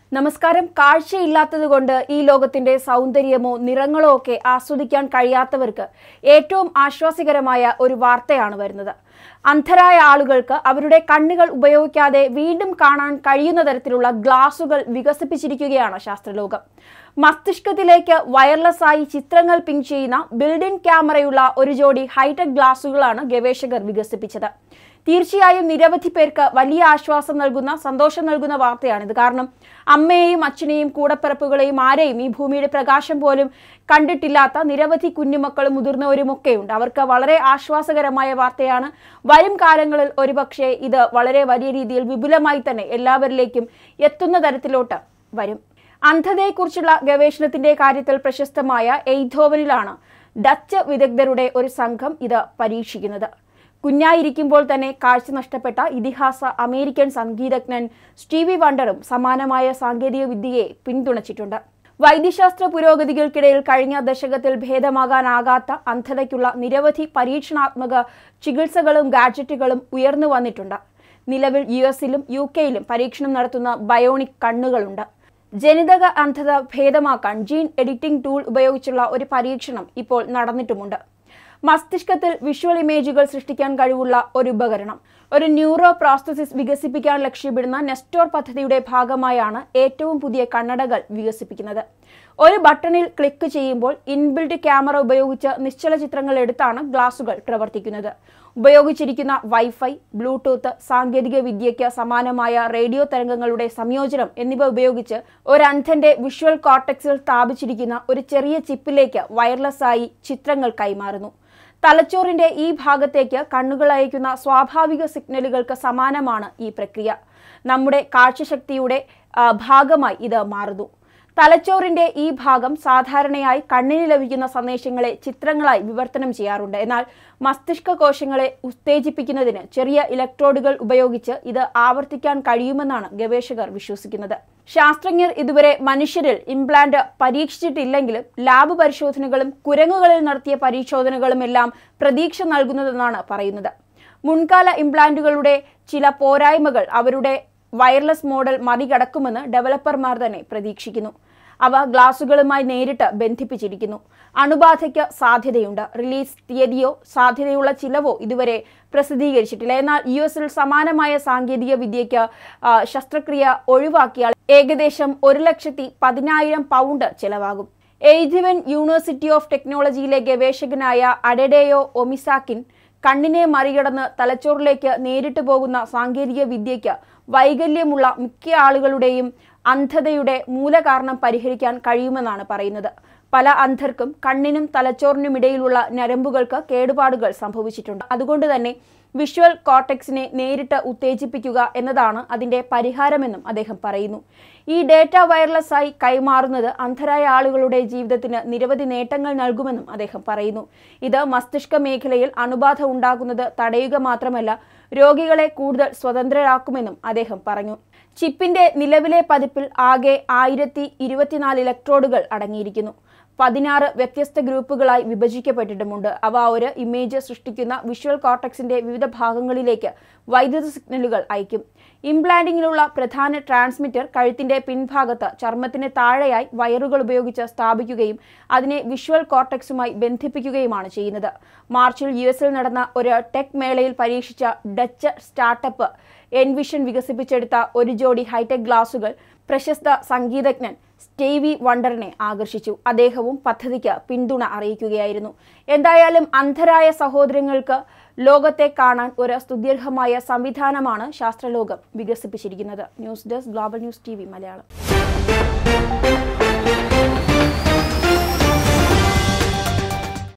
നമസ്കാരം കാഴ്ചയില്ലാത്തതുകൊണ്ട് ഈ ലോകത്തിന്റെ സൗന്ദര്യമോ നിറങ്ങളോ ഒക്കെ ആസ്വദിക്കാൻ കഴിയാത്തവർക്ക് ഏറ്റവും ആശ്വാസകരമായ ഒരു വാർത്തയാണ് വരുന്നത് അന്ധരായ ആളുകൾക്ക് അവരുടെ കണ്ണുകൾ ഉപയോഗിക്കാതെ വീണ്ടും കാണാൻ കഴിയുന്ന തരത്തിലുള്ള ഗ്ലാസുകൾ വികസിപ്പിച്ചിരിക്കുകയാണ് ശാസ്ത്രലോകം മസ്തിഷ്കത്തിലേക്ക് വയർലെസ് ആയി ചിത്രങ്ങൾ പിങ് ചെയ്യുന്ന ബിൽഡിൻ ക്യാമറയുള്ള ഒരു ജോഡി ഹൈടെക് ഗ്ലാസുകളാണ് ഗവേഷകർ വികസിപ്പിച്ചത് തീർച്ചയായും നിരവധി പേർക്ക് വലിയ ആശ്വാസം നൽകുന്ന സന്തോഷം നൽകുന്ന വാർത്തയാണിത് കാരണം അമ്മയെയും അച്ഛനെയും കൂടപ്പിറപ്പുകളെയും ആരെയും ഈ ഭൂമിയുടെ പ്രകാശം പോലും കണ്ടിട്ടില്ലാത്ത നിരവധി കുഞ്ഞുമക്കളും മുതിർന്നവരുമൊക്കെയുണ്ട് അവർക്ക് വളരെ ആശ്വാസകരമായ വാർത്തയാണ് വരും കാലങ്ങളിൽ ഒരുപക്ഷെ ഇത് വളരെ വലിയ രീതിയിൽ വിപുലമായി തന്നെ എല്ലാവരിലേക്കും എത്തുന്ന തരത്തിലോട്ട് വരും അന്ധതയെക്കുറിച്ചുള്ള ഗവേഷണത്തിന്റെ കാര്യത്തിൽ പ്രശസ്തമായ എയ്ധോവനിലാണ് ഡച്ച് വിദഗ്ധരുടെ ഒരു സംഘം ഇത് പരീക്ഷിക്കുന്നത് കുഞ്ഞായിരിക്കുമ്പോൾ തന്നെ കാഴ്ച നഷ്ടപ്പെട്ട ഇതിഹാസ അമേരിക്കൻ സംഗീതജ്ഞൻ സ്റ്റീവി വണ്ടറും സമാനമായ സാങ്കേതിക വിദ്യയെ പിന്തുണച്ചിട്ടുണ്ട് വൈദ്യശാസ്ത്ര പുരോഗതികൾക്കിടയിൽ കഴിഞ്ഞ ദശകത്തിൽ ഭേദമാകാനാകാത്ത അന്ധതയ്ക്കുള്ള നിരവധി പരീക്ഷണാത്മക ചികിത്സകളും ഗാഡ്ജറ്റുകളും ഉയർന്നു വന്നിട്ടുണ്ട് നിലവിൽ യു എസിലും യു കെയിലും പരീക്ഷണം നടത്തുന്ന ബയോണിക് കണ്ണുകളുണ്ട് ജനിതക അന്ധത ഭേദമാക്കാൻ ജീൻ എഡിറ്റിംഗ് ടൂൾ ഉപയോഗിച്ചുള്ള ഒരു പരീക്ഷണം ഇപ്പോൾ നടന്നിട്ടുമുണ്ട് മസ്തിഷ്കത്തിൽ വിഷ്വൽ ഇമേജുകൾ സൃഷ്ടിക്കാൻ കഴിവുള്ള ഒരു ഉപകരണം ഒരു ന്യൂറോ പ്രോസ്തസിസ് വികസിപ്പിക്കാൻ ലക്ഷ്യമിടുന്ന നെസ്റ്റോർ പദ്ധതിയുടെ ഭാഗമായാണ് ഏറ്റവും പുതിയ കണ്ണടകൾ വികസിപ്പിക്കുന്നത് ഒരു ബട്ടണിൽ ക്ലിക്ക് ചെയ്യുമ്പോൾ ഇൻബിൽഡ് ക്യാമറ ഉപയോഗിച്ച് നിശ്ചല ചിത്രങ്ങൾ എടുത്താണ് ഗ്ലാസുകൾ പ്രവർത്തിക്കുന്നത് ഉപയോഗിച്ചിരിക്കുന്ന വൈഫൈ ബ്ലൂടൂത്ത് സാങ്കേതിക വിദ്യയ്ക്ക് സമാനമായ റേഡിയോ തരംഗങ്ങളുടെ സംയോജനം എന്നിവ ഉപയോഗിച്ച് ഒരു അന്ധന്റെ വിഷ്വൽ കോർട്ടക്സിൽ സ്ഥാപിച്ചിരിക്കുന്ന ഒരു ചെറിയ ചിപ്പിലേക്ക് വയർലെസ് ആയി ചിത്രങ്ങൾ കൈമാറുന്നു തലച്ചോറിന്റെ ഈ ഭാഗത്തേക്ക് കണ്ണുകൾ അയക്കുന്ന സ്വാഭാവിക സിഗ്നലുകൾക്ക് സമാനമാണ് ഈ പ്രക്രിയ നമ്മുടെ കാഴ്ചശക്തിയുടെ ആ, ഭാഗമായി ഇത് മാറുന്നു തലച്ചോറിന്റെ ഈ ഭാഗം സാധാരണയായി കണ്ണിന് ലഭിക്കുന്ന സന്ദേശങ്ങളെ ചിത്രങ്ങളായി വിവർത്തനം ചെയ്യാറുണ്ട് എന്നാൽ മസ്തിഷ്ക കോശങ്ങളെ ഉത്തേജിപ്പിക്കുന്നതിന് ചെറിയ ഇലക്ട്രോഡുകൾ ഉപയോഗിച്ച് ഇത് ആവർത്തിക്കാൻ കഴിയുമെന്നാണ് ഗവേഷകർ വിശ്വസിക്കുന്നത് ശാസ്ത്രജ്ഞർ ഇതുവരെ മനുഷ്യരിൽ ഇംപ്ലാന്റ് പരീക്ഷിച്ചിട്ടില്ലെങ്കിലും ലാബ് പരിശോധനകളും കുരങ്ങുകളിൽ നടത്തിയ പരിശോധനകളും എല്ലാം പ്രതീക്ഷ നൽകുന്നതെന്നാണ് പറയുന്നത് മുൻകാല ഇംപ്ലാന്റുകളുടെ ചില പോരായ്മകൾ അവരുടെ വയർലെസ് മോഡൽ മറികടക്കുമെന്ന് ഡെവലപ്പർമാർ തന്നെ പ്രതീക്ഷിക്കുന്നു അവ ഗ്ലാസുകളുമായി നേരിട്ട് ബന്ധിപ്പിച്ചിരിക്കുന്നു അണുബാധയ്ക്ക് സാധ്യതയുണ്ട് റിലീസ് തീയതിയോ സാധ്യതയുള്ള ചിലവോ ഇതുവരെ പ്രസിദ്ധീകരിച്ചിട്ടില്ല എന്നാൽ യു എസിൽ സമാനമായ സാങ്കേതിക വിദ്യയ്ക്ക് ആ, ശസ്ത്രക്രിയ ഒഴിവാക്കിയാൽ ഏകദേശം ഒരു ലക്ഷത്തി പതിനായിരം പൗണ്ട് ചെലവാകും എയ്ജിവൻ യൂണിവേഴ്സിറ്റി ഓഫ് ടെക്നോളജിയിലെ ഗവേഷകനായ അഡഡേയോ ഒമിസാക്കിൻ കണ്ണിനെ മറികടന്ന് തലച്ചോറിലേക്ക് നേരിട്ട് പോകുന്ന സാങ്കേതിക വിദ്യയ്ക്ക് വൈകല്യമുള്ള മിക്ക ആളുകളുടെയും അന്ധതയുടെ മൂലകാരണം പരിഹരിക്കാൻ കഴിയുമെന്നാണ് പറയുന്നത് പല അന്ധർക്കും കണ്ണിനും തലച്ചോറിനുമിടയിലുള്ള ഞരമ്പുകൾക്ക് കേടുപാടുകൾ സംഭവിച്ചിട്ടുണ്ട് അതുകൊണ്ട് തന്നെ വിഷ്വൽ കോർട്ടെക്സിനെ നേരിട്ട് ഉത്തേജിപ്പിക്കുക എന്നതാണ് അതിന്റെ പരിഹാരമെന്നും അദ്ദേഹം പറയുന്നു ഈ ഡേറ്റ വയർലെസ് ആയി കൈമാറുന്നത് അന്ധരായ ആളുകളുടെ ജീവിതത്തിന് നിരവധി നേട്ടങ്ങൾ നൽകുമെന്നും അദ്ദേഹം പറയുന്നു ഇത് മസ്തിഷ്ക മേഖലയിൽ അണുബാധ ഉണ്ടാകുന്നത് തടയുക മാത്രമല്ല രോഗികളെ കൂടുതൽ സ്വതന്ത്രരാക്കുമെന്നും അദ്ദേഹം പറഞ്ഞു ചിപ്പിന്റെ നിലവിലെ പതിപ്പിൽ ആകെ ആയിരത്തി ഇരുപത്തിനാല് ഇലക്ട്രോഡുകൾ അടങ്ങിയിരിക്കുന്നു പതിനാറ് വ്യത്യസ്ത ഗ്രൂപ്പുകളായി വിഭജിക്കപ്പെട്ടിട്ടുമുണ്ട് അവ ഒരു ഇമേജ് സൃഷ്ടിക്കുന്ന വിഷ്വൽ കോർട്ടക്സിന്റെ വിവിധ ഭാഗങ്ങളിലേക്ക് വൈദ്യുത സിഗ്നലുകൾ അയക്കും ഇംപ്ലാന്റിങ്ങിലുള്ള പ്രധാന ട്രാൻസ്മിറ്റർ കഴുത്തിന്റെ പിൻഭാഗത്ത് ചർമ്മത്തിന് താഴെയായി വയറുകൾ ഉപയോഗിച്ച് സ്ഥാപിക്കുകയും അതിനെ വിഷ്വൽ കോർട്ടക്സുമായി ബന്ധിപ്പിക്കുകയുമാണ് ചെയ്യുന്നത് മാർച്ചിൽ യു എസിൽ നടന്ന ഒരു ടെക് മേളയിൽ പരീക്ഷിച്ച ഡച്ച് സ്റ്റാർട്ടപ്പ് എൻവിഷൻ വികസിപ്പിച്ചെടുത്ത ഒരു ജോഡി ഹൈടെക് ഗ്ലാസുകൾ പ്രശസ്ത സംഗീതജ്ഞൻ സ്റ്റേവി വണ്ടറിനെ ആകർഷിച്ചു അദ്ദേഹവും പദ്ധതിക്ക് പിന്തുണ അറിയിക്കുകയായിരുന്നു എന്തായാലും അന്ധരായ സഹോദരങ്ങൾക്ക് ലോകത്തെ കാണാൻ ഒരു സ്തുത്യർഹമായ സംവിധാനമാണ് ശാസ്ത്രലോകം വികസിപ്പിച്ചിരിക്കുന്നത് news desk global news T Malayalam